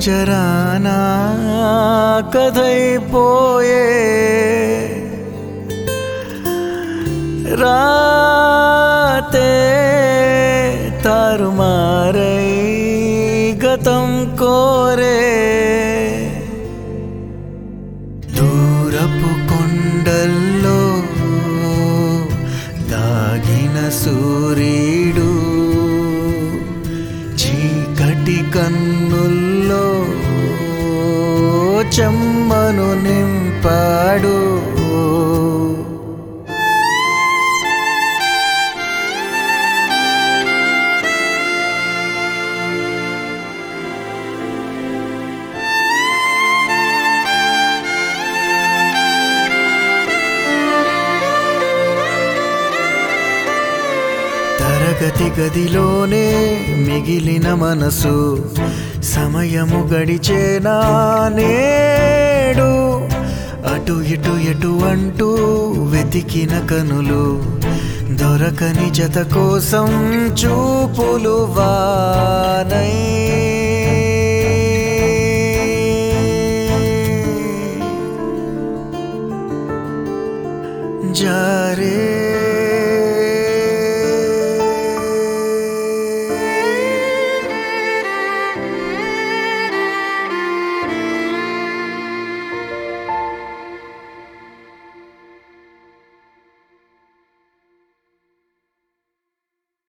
అక్షరానా కథైపోయే రాతే తారుమారై గతం కోరే దూరపు కొండల్లో దాగిన సూర్యుడు చీకటి కన్నుల్లో చెమ్మను నింపాడు తరగతి గదిలోనే మిగిలిన మనసు సమయము గడిచేనా నేడు అటు ఇటు ఎటు అంటూ వెతికిన కనులు దొరకని జత కోసం చూపులు వానై జారే